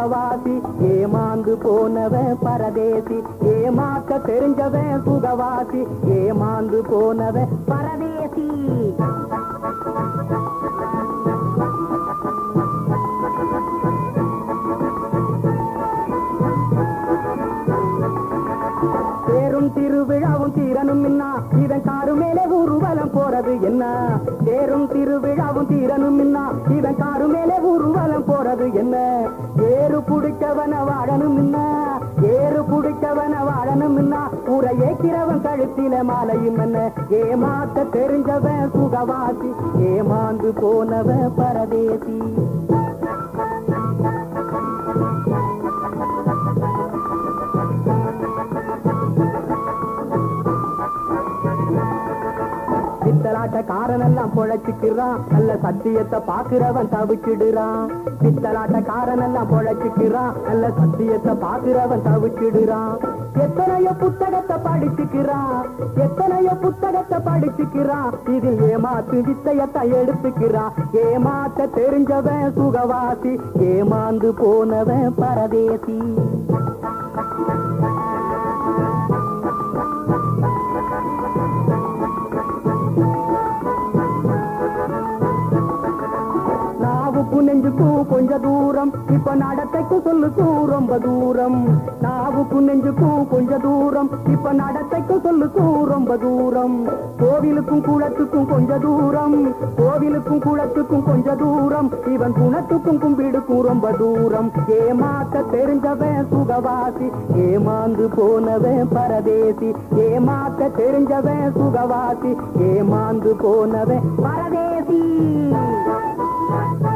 சுகவாசி ஏமாந்து போனவன் பரதேசி ஏமாத்த தெரிஞ்சவன் சுகவாசி ஏமாந்து போனவன் பரதேசி தேரும் திருவிழாவும் தீரனும் மின்னா இதன் காரு மேலே ஊர்வலம் போறது என்ன தேரும் திருவிழாவும் தீரனும் மின்னா இதன் காரு மேலே ஊர்வலம் போறது என்ன ஏறு புடிச்சவன வாழணும் மின்னா ஏறு புடிச்சவன வாழணும் மின்னா ஊரை ஏக்கிறவன் கழுத்தில மாலையும் என்ன ஏமாத்த தெரிஞ்சவன் சுகவாசி ஏமாந்து போனவன் பரதேசி பித்தலாட்ட காரனெல்லாம் பொழைச்சுக்கிறான் நல்ல சத்தியத்தை பாக்குறவன் தவிச்சிடுறான் பித்தலாட்ட காரனெல்லாம் பொழைச்சுக்கிறான் நல்ல சத்தியத்தை பாக்குறவன் தவிச்சிடுறான் எத்தனையோ புத்தகத்தை படிச்சுக்கிறான் எத்தனையோ புத்தகத்தை படிச்சுக்கிறான் இதில் ஏமாத்து வித்தையத்தை எடுத்துக்கிறான் ஏமாத்த தெரிஞ்சவன் சுகவாசி ஏமாந்து போனவன் பரதேசி நாவுக்கும் நெஞ்சுக்கும் கொஞ்ச தூரம் இப்ப நடத்தைக்கும் சொல்லுக்கும் ரொம்ப தூரம் நாவுக்கும் நெஞ்சுக்கும் கொஞ்ச தூரம் இப்ப நடத்தைக்கும் சொல்லுக்கும் ரொம்ப தூரம் கோவிலுக்கும் குளத்துக்கும் கொஞ்ச தூரம் கோவிலுக்கும் குளத்துக்கும் கொஞ்ச தூரம் இவன் குணத்துக்கும் கும்பிடுக்கும் ரொம்ப தூரம் ஏமாத்த தெரிஞ்சவன் சுகவாசி ஏமாந்து போனவன் பரதேசி ஏமாத்த தெரிஞ்சவன் சுகவாசி ஏமாந்து போனவன் பரதேசி